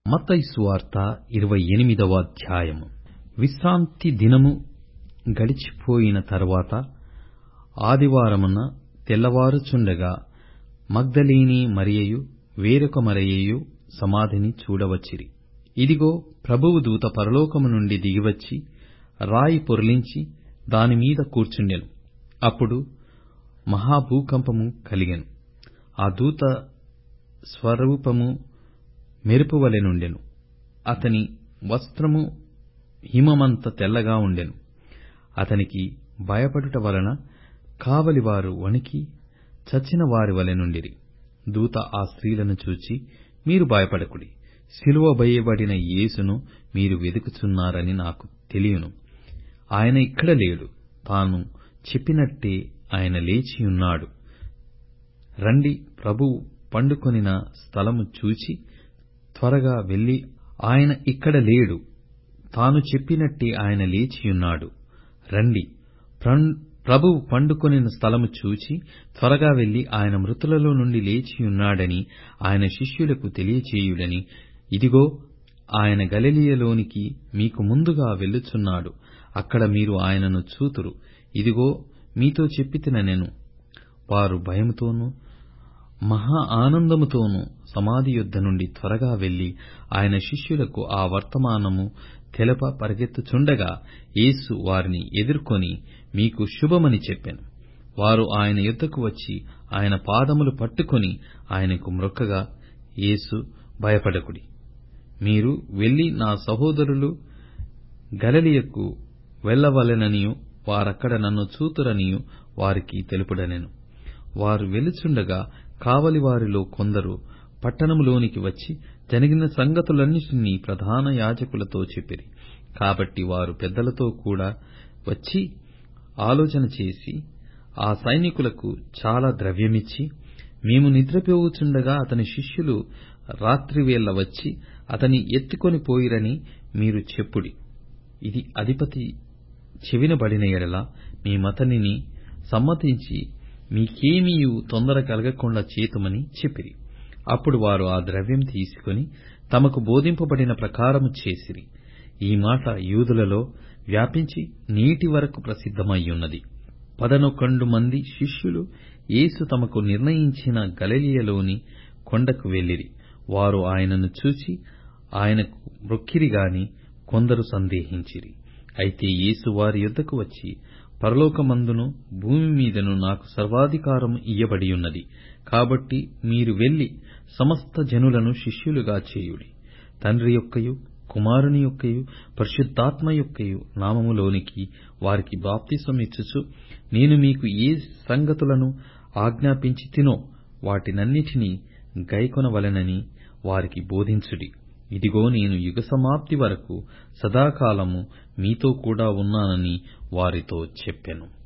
మత్తయి సువార్త ఇరవై ఎనిమిదవ అధ్యాయము విశ్రాంతి దినము గడిచిపోయిన తరువాత ఆదివారమున తెల్లవారుచుండగా మగ్దలేని మరియయు వేరొక మరియయు సమాధిని చూడవచ్చిరి ఇదిగో ప్రభువు దూత పరలోకము నుండి దిగివచ్చి రాయి పొర్లించి దానిమీద కూర్చుండెను అప్పుడు మహాభూకంపము కలిగెను ఆ దూత స్వరూపము మెరుపువలె నుండెను అతని వస్త్రము హిమమంత తెల్లగా ఉండెను అతనికి భయపడుట వలన కావలివారు వణికి చచ్చిన వారి వలె నుండిరి దూత ఆ స్త్రీలను చూచి మీరు భయపడకుడి సిలువ వేయబడిన యేసును మీరు వెదుకుచున్నారని నాకు తెలియను ఆయన ఇక్కడ లేడు తాను చెప్పినట్టే ఆయన లేచియున్నాడు రండి ప్రభువు పండుకొనిన స్థలము చూచి త్వరగా వెళ్లి ఆయన ఇక్కడ లేడు తాను చెప్పినట్టే ఆయన లేచియున్నాడు రండి ప్రభువు పండుకొనిన స్థలము చూచి త్వరగా వెళ్లి ఆయన మృతులలో నుండి లేచియున్నాడని ఆయన శిష్యులకు తెలియచేయుడని ఇదిగో ఆయన గలిలయలోనికి మీకు ముందుగా వెళ్ళుచున్నాడు అక్కడ మీరు ఆయనను చూతురు ఇదిగో మీతో చెప్పితినెను వారు భయముతోనూ మహా ఆనందముతోనూ సమాధి యొద్ద నుండి త్వరగా వెళ్లి ఆయన శిష్యులకు ఆ వర్తమానము తెలప పరిగెత్తుచుండగా యేసు వారిని ఎదుర్కొని మీకు శుభమని చెప్పెను వారు ఆయన యొద్దకు వచ్చి ఆయన పాదములు పట్టుకొని ఆయనకు మ్రొక్కగా యేసు భయపడకుడి మీరు వెళ్లి నా సహోదరులు గలిలయకు వెళ్ళవలెననియూ వారక్కడ నన్ను చూతురనియూ వారికి తెలుపుడనెను వారు వెలుచుండగా కావలివారిలో కొందరు పట్టణములోనికి వచ్చి జరిగిన సంగతులన్నిటినీ ప్రధాన యాజకులతో చెప్పిరి కాబట్టి వారు పెద్దలతో కూడా వచ్చి ఆలోచన చేసి ఆ సైనికులకు చాలా ద్రవ్యమిచ్చి మేము నిద్రపోవుచుండగా అతని శిష్యులు రాత్రివేళ వచ్చి అతని ఎత్తుకొని పోయిరని మీరు చెప్పుడి ఇది అధిపతి చెవినబడిన ఎడల మేమతనిని సమ్మతించి మీకేమీయూ తొందర కలగకుండా చేతుమని చెప్పిరి అప్పుడు వారు ఆ ద్రవ్యం తీసుకొని తమకు బోధింపబడిన ప్రకారము చేసిరి ఈ మాట యూదులలో వ్యాపించి నేటి వరకు ప్రసిద్ధమయ్యున్నది పదనొకండు మంది శిష్యులు యేసు తమకు నిర్ణయించిన గలిలయలోని కొండకు వెళ్ళిరి వారు ఆయనను చూచి ఆయనకు మ్రొక్కిరి గాని కొందరు సందేహించిరి అయితే యేసు వారి యొద్దకు వచ్చి పరలోకమందును భూమి మీదను నాకు సర్వాధికారము ఇయ్యబడియున్నది కాబట్టి మీరు వెళ్లి సమస్త జనులను శిష్యులుగా చేయుడి తండ్రి యొక్కయు కుమారుని యొక్కయు పరిశుద్ధాత్మ యొక్కయు నామములోనికి వారికి బాప్తిసమిచ్చుచు నేను మీకు ఏ సంగతులను ఆజ్ఞాపించి తినో వాటినన్నిటినీ గైకొనవలెనని వారికి బోధించుడి ఇదిగో నేను యుగ సమాప్తి వరకు సదాకాలము మీతో కూడా ఉన్నానని వారితో చెప్పెను